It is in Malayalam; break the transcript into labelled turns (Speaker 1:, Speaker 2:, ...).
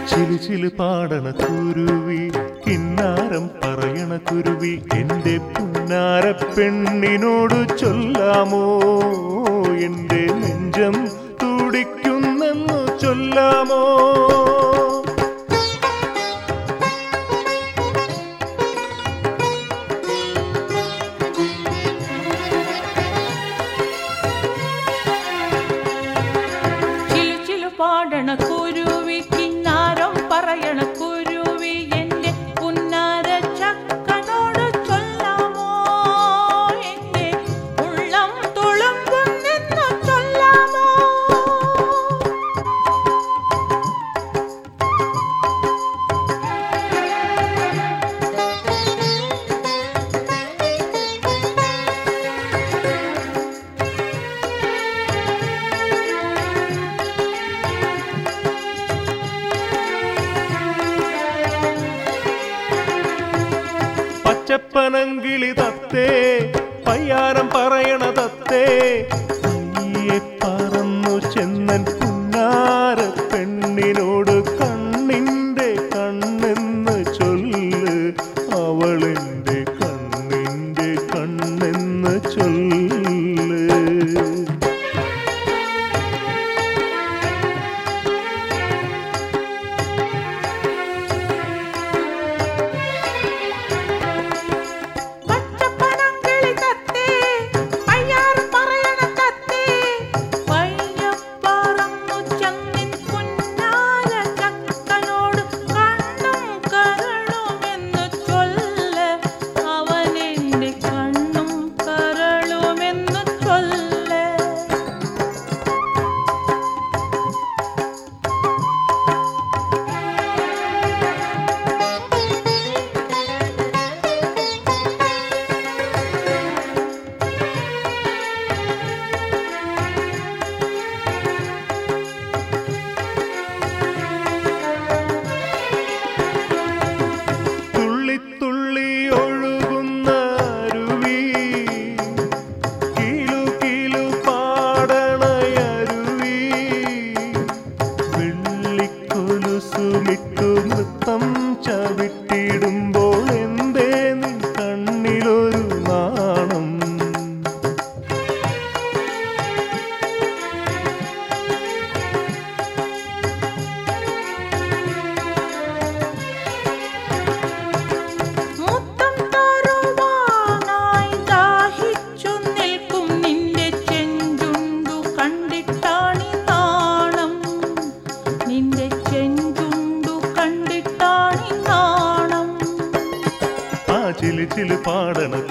Speaker 1: ചിലു ചിലു പാടണ കുരുവി കിന്നാരം പറയണ കുരുവി എന്റെ പുന്നാര പെണ്ണിനോട് ചൊല്ലാമോ എന്റെ നെഞ്ചം തുടിക്കുന്നെന്നു ചൊല്ലാമോ
Speaker 2: ചിലു ചിലു പാടണ കുരുവി കിന്നാരം പറയണ കുരുവി എന്റെ പുന്നാര ചക്കനോട് ചൊല്ലാമോ എന്റെ ഉള്ളം തുളുമ്പുന്നെന്നു ചൊല്ലാമോ
Speaker 1: പച്ചപ്പനങ്കിളി തത്തേ പയ്യാരം പറയണ തത്തേ നീയെ പറന്നു ചെന്നൻ പുന്നാര പെണ്ണിനോട് കണ്ണിന്റെ കണ്ണെന്ന് ചൊല്ല് അവളെന്റെ കണ്ണിന്റെ കണ്ണെന്ന് ചൊല്ല്
Speaker 2: പച്ചപ്പനങ്കിളി തത്തേ പയ്യാറ് പറയണ തത്തേ പയ്യപ്പറന്നു ചന്നിൻ പുന്നാര ചക്കനോട് കണ്ണും കരളുമെന്ന് ചൊല്ല് അവനെന്റെ കണ്ണും കരളുമെന്ന് ചൊല്ല്
Speaker 1: തുള്ളി തുള്ളി ഒഴുകുന്ന അരുവി കിലു കിലു പാടണയരുവി വെള്ളിക്കൊലുസുമിട്ടു നൃത്തം ചവിട്ടിടുമ്പോൾ എന്തേ നിൻ കണ്ണിലൊരു നാണം
Speaker 2: മുത്തം തരുവാനായി ദാഹിച്ചു നിൽക്കും നിന്റെ ചെഞ്ചുണ്ടു കണ്ടിട്ടാണി നാണം നിന്റെ ചെഞ്ചുണ്ടു കണ്ടിട്ടാണി നാണം
Speaker 1: ആ ചിലു ചിലു പാടണ